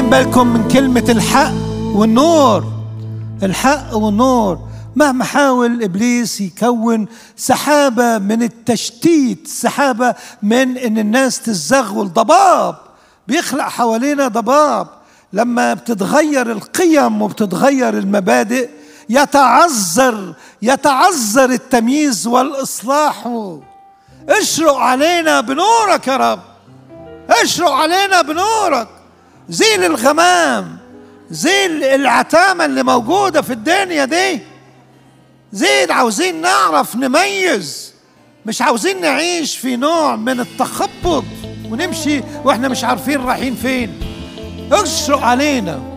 واخدين بالكم من كلمة الحق والنور الحق والنور مهما حاول ابليس يكون سحابه من التشتيت سحابه من ان الناس تتزغول ضباب بيخلق حوالينا ضباب لما بتتغير القيم وبتتغير المبادئ يتعذر يتعذر التمييز والاصلاح اشرق علينا بنورك يا رب اشرق علينا بنورك زيل الغمام زيل العتامة اللي موجودة في الدنيا دي زيد عاوزين نعرف نميز مش عاوزين نعيش في نوع من التخبط ونمشي واحنا مش عارفين رايحين فين اشرق علينا